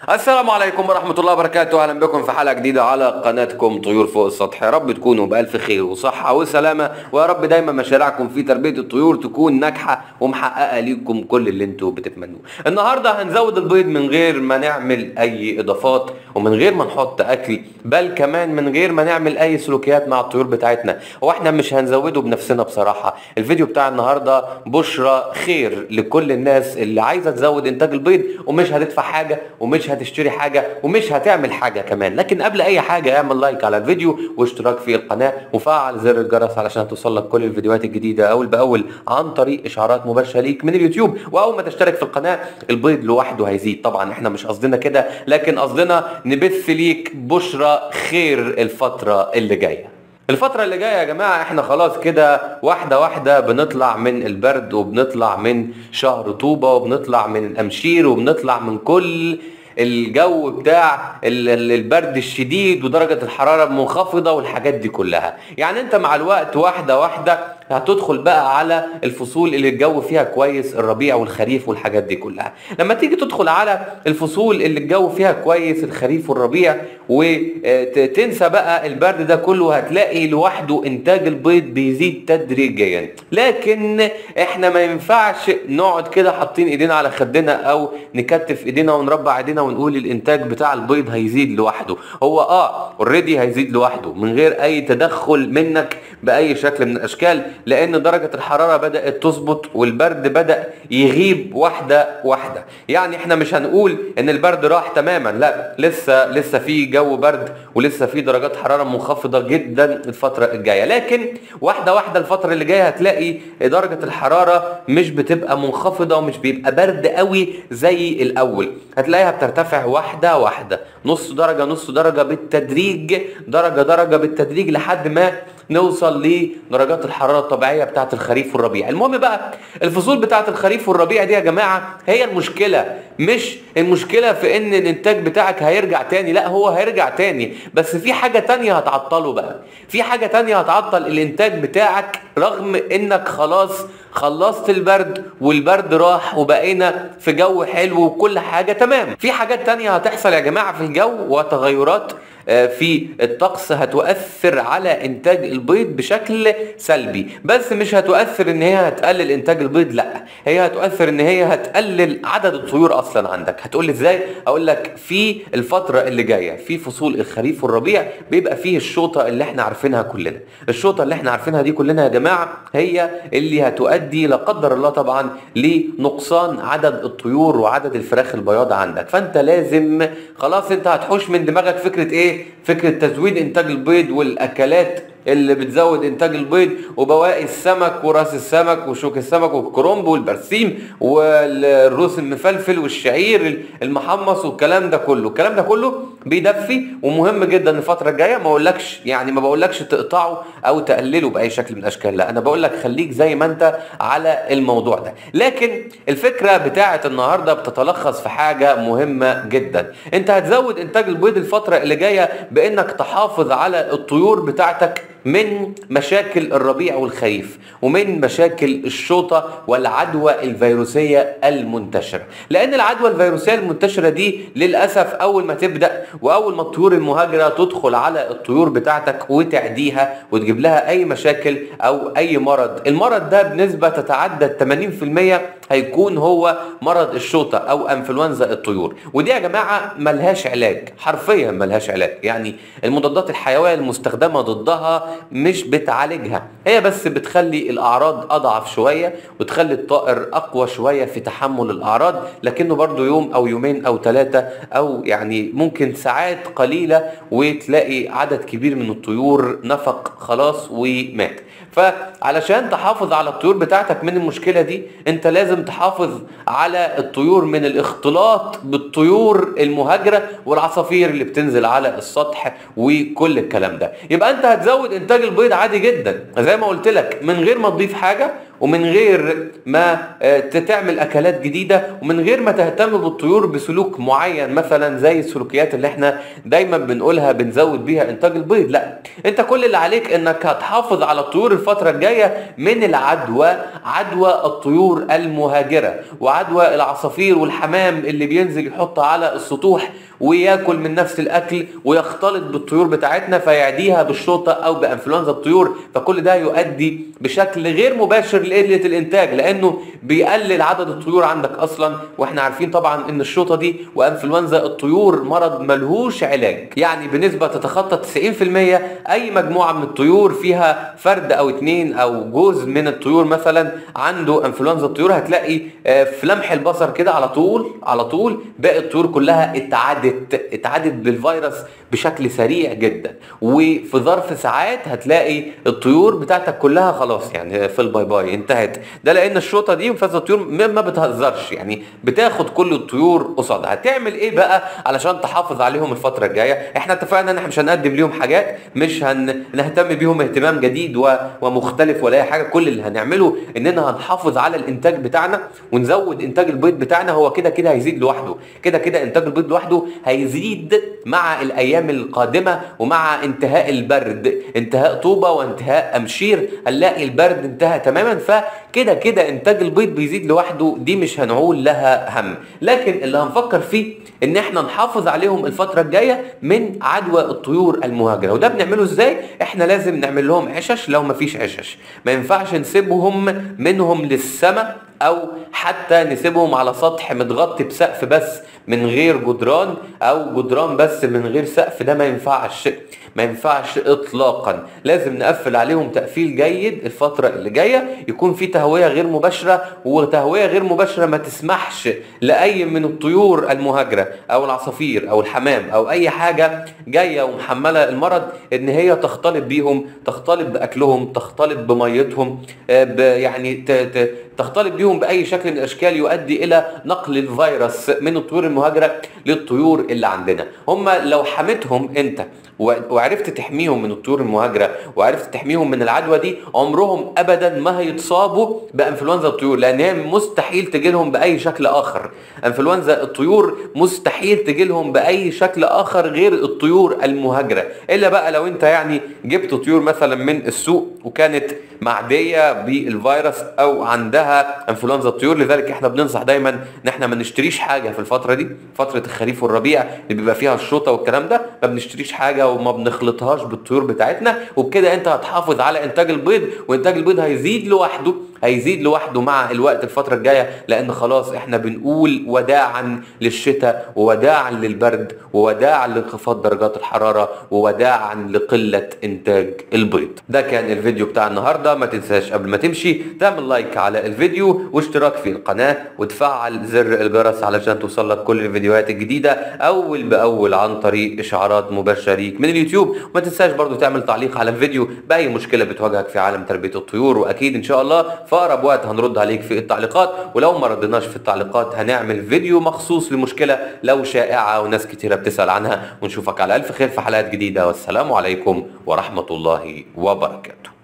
السلام عليكم ورحمة الله وبركاته أهلا بكم في حلقة جديدة على قناتكم طيور فوق السطح يا رب تكونوا بألف خير وصحة وسلامة ويا رب دايما مشاريعكم في تربية الطيور تكون ناجحة ومحققة ليكم كل اللي انتوا بتتمنوه النهاردة هنزود البيض من غير ما نعمل أي إضافات ومن غير ما نحط أكل بل كمان من غير ما نعمل أي سلوكيات مع الطيور بتاعتنا هو احنا مش هنزوده بنفسنا بصراحة الفيديو بتاع النهاردة بشرى خير لكل الناس اللي عايزة تزود إنتاج البيض ومش هتدفع حاجة ومش هتشتري حاجة ومش هتعمل حاجة كمان لكن قبل أي حاجة اعمل لايك على الفيديو واشتراك في القناة وفعل زر الجرس علشان توصلك كل الفيديوهات الجديدة أول بأول عن طريق إشعارات مباشرة ليك من اليوتيوب وأول ما تشترك في القناة البيض لوحده هيزيد طبعا احنا مش قصدنا كده لكن قصدنا نبث ليك بشرى خير الفترة اللي جاية الفترة اللي جاية يا جماعة احنا خلاص كده واحدة واحدة بنطلع من البرد وبنطلع من شهر طوبة وبنطلع من الأمشير وبنطلع من كل الجو بتاع ال- ال- البرد الشديد ودرجة الحرارة المنخفضة والحاجات دي كلها يعني انت مع الوقت واحدة واحدة هتدخل بقى على الفصول اللي الجو فيها كويس الربيع والخريف والحاجات دي كلها لما تيجي تدخل على الفصول اللي الجو فيها كويس الخريف والربيع وتنسى بقى البرد ده كله هتلاقي لوحده انتاج البيض بيزيد تدريجيا لكن احنا ما ينفعش نقعد كده حاطين ايدينا على خدنا او نكتف ايدينا ونربع ايدينا ونقول الانتاج بتاع البيض هيزيد لوحده هو اه اوريدي هيزيد لوحده من غير اي تدخل منك باي شكل من الاشكال لان درجة الحرارة بدأت تظبط والبرد بدأ يغيب واحدة واحدة يعني احنا مش هنقول ان البرد راح تماما لا لسه لسه في جو برد ولسه في درجات حرارة منخفضة جدا الفترة الجاية لكن واحدة واحدة الفترة اللي جاية هتلاقي درجة الحرارة مش بتبقى منخفضة ومش بيبقى برد قوي زي الاول هتلاقيها بترتفع واحدة واحدة نص درجة نص درجة بالتدريج درجة درجة بالتدريج لحد ما نوصل لدرجات الحراره الطبيعيه بتاعه الخريف والربيع المهم بقى الفصول بتاعه الخريف والربيع دي يا جماعه هي المشكله مش المشكله في ان الانتاج بتاعك هيرجع تاني لا هو هيرجع تاني بس في حاجه تانية هتعطله بقى في حاجه تانية هتعطل الانتاج بتاعك رغم انك خلاص خلصت البرد والبرد راح وبقينا في جو حلو وكل حاجه تمام في حاجات تانية هتحصل يا جماعه في الجو وتغيرات في الطقس هتؤثر على انتاج البيض بشكل سلبي بس مش هتؤثر ان هي هتقلل انتاج البيض لا هي هتؤثر ان هي هتقلل عدد الطيور اصلا عندك هتقول لي ازاي اقول لك في الفتره اللي جايه في فصول الخريف والربيع بيبقى فيه الشوطه اللي احنا عارفينها كلنا الشوطه اللي احنا عارفينها دي كلنا يا جماعه هي اللي هتؤدي لا قدر الله طبعا لنقصان عدد الطيور وعدد الفراخ البياض عندك فانت لازم خلاص انت هتحوش من دماغك فكره ايه فكره تزويد انتاج البيض والاكلات اللي بتزود انتاج البيض وبواقي السمك وراس السمك وشوك السمك والكرنب والبرسيم والروس المفلفل والشعير المحمص والكلام ده كله الكلام ده كله بيدفي ومهم جدا الفتره الجايه ما اقولكش يعني ما بقولكش تقطعه او تقلله باي شكل من الاشكال لا انا بقول لك خليك زي ما انت على الموضوع ده لكن الفكره بتاعه النهارده بتتلخص في حاجه مهمه جدا انت هتزود انتاج البيض الفتره اللي جايه بانك تحافظ على الطيور بتاعتك من مشاكل الربيع والخريف ومن مشاكل الشوطة والعدوى الفيروسية المنتشرة لأن العدوى الفيروسية المنتشرة دي للأسف أول ما تبدأ وأول ما الطيور المهاجرة تدخل على الطيور بتاعتك وتعديها وتجيب لها أي مشاكل أو أي مرض المرض ده بنسبة تتعدى 80% هيكون هو مرض الشوطة أو أنفلونزا الطيور ودي يا جماعة ملهاش علاج حرفيا ملهاش علاج يعني المضادات الحيوية المستخدمة ضدها مش بتعالجها هي بس بتخلي الاعراض اضعف شويه وتخلي الطائر اقوى شويه في تحمل الاعراض لكنه برضو يوم او يومين او ثلاثه او يعني ممكن ساعات قليله وتلاقي عدد كبير من الطيور نفق خلاص ومات فعلشان تحافظ على الطيور بتاعتك من المشكله دي انت لازم تحافظ على الطيور من الاختلاط بالطيور المهاجره والعصافير اللي بتنزل على السطح وكل الكلام ده يبقى انت هتزود انتاج البيض عادي جدا زي ما قلت لك من غير ما تضيف حاجه ومن غير ما آه، تعمل اكلات جديده ومن غير ما تهتم بالطيور بسلوك معين مثلا زي السلوكيات اللي احنا دايما بنقولها بنزود بيها انتاج البيض لا انت كل اللي عليك انك هتحافظ على الطيور الفتره الجايه من العدوى عدوى الطيور المهاجره وعدوى العصافير والحمام اللي بينزل يحط على السطوح وياكل من نفس الاكل ويختلط بالطيور بتاعتنا فيعديها بالشوطه او بانفلونزا الطيور فكل ده يؤدي بشكل غير مباشر لقله الانتاج لانه بيقلل عدد الطيور عندك اصلا واحنا عارفين طبعا ان الشوطه دي وانفلونزا الطيور مرض ملهوش علاج يعني بنسبه تتخطى 90% اي مجموعه من الطيور فيها فرد او اتنين او جوز من الطيور مثلا عنده انفلونزا الطيور هتلاقي آه، في لمح البصر كده على طول على طول باقي الطيور كلها اتعدت اتعدت بالفيروس بشكل سريع جدا وفي ظرف ساعات هتلاقي الطيور بتاعتك كلها خلاص يعني في الباي باي انتهت ده لان الشوطه دي مفازه الطيور ما ما بتهزرش يعني بتاخد كل الطيور قصادها هتعمل ايه بقى علشان تحافظ عليهم الفتره الجايه احنا اتفقنا ان احنا مش هنقدم ليهم حاجات مش هنهتم بيهم اهتمام جديد و- ومختلف ولا اي حاجه كل اللي هنعمله اننا هنحافظ على الانتاج بتاعنا ونزود انتاج البيض بتاعنا هو كده كده هيزيد لوحده كده كده انتاج البيض لوحده هيزيد مع الايام القادمه ومع انتهاء البرد انتهاء طوبه وانتهاء امشير هنلاقي البرد انتهى تماما فكده كده انتاج البيض بيزيد لوحده دي مش هنعول لها هم لكن اللي هنفكر فيه ان احنا نحافظ عليهم الفتره الجايه من عدوى الطيور المهاجره وده بنعمله ازاي احنا لازم نعمل لهم عشش لو مفيش عشش ما ينفعش نسيبهم منهم للسماء او حتى نسيبهم على سطح متغطي بسقف بس من غير جدران او جدران بس من غير سقف ده ما ينفعش ما ينفعش اطلاقا لازم نقفل عليهم تقفيل جيد الفتره اللي جايه يكون في تهويه غير مباشره وتهويه غير مباشره ما تسمحش لاي من الطيور المهاجره او العصافير او الحمام او اي حاجه جايه ومحمله المرض ان هي تختلط بيهم تختلط باكلهم تختلط بميتهم آه، ب- يعني ت- ت- تختلط بيهم باي شكل من الاشكال يؤدي الى نقل الفيروس من الطيور المهاجره للطيور اللي عندنا هم لو حميتهم انت و- وعرفت تحميهم من الطيور المهاجره وعرفت تحميهم من العدوى دي عمرهم ابدا ما هيتصابوا بانفلونزا الطيور لان هي مستحيل تجي لهم باي شكل اخر انفلونزا الطيور مستحيل تجي لهم باي شكل اخر غير الطيور المهاجره الا بقى لو انت يعني جبت طيور مثلا من السوق وكانت معديه بالفيروس او عندها انفلونزا الطيور لذلك احنا بننصح دايما ان احنا ما نشتريش حاجه في الفتره دي فتره الخريف والربيع اللي بيبقى فيها الشوطه والكلام ده ما بنشتريش حاجه وما بنخلطهاش بالطيور بتاعتنا وبكده انت هتحافظ على انتاج البيض وانتاج البيض هيزيد لوحده هيزيد لوحده مع الوقت الفتره الجايه لان خلاص احنا بنقول وداعا للشتاء ووداعا للبرد ووداعا لانخفاض درجات الحراره ووداعا لقله انتاج البيض ده كان الفيديو بتاع النهارده ما تنساش قبل ما تمشي تعمل لايك على الفيديو واشتراك في القناه وتفعل زر الجرس علشان توصلك كل الفيديوهات الجديده اول باول عن طريق اشعارات مباشره ليك من اليوتيوب وما تنساش برضو تعمل تعليق على الفيديو باي مشكله بتواجهك في عالم تربيه الطيور واكيد ان شاء الله في اقرب وقت هنرد عليك في التعليقات ولو ما ردناش في التعليقات هنعمل فيديو مخصوص لمشكله لو شائعه وناس كتيره بتسال عنها ونشوفك على الف خير في حلقات جديده والسلام عليكم ورحمه الله وبركاته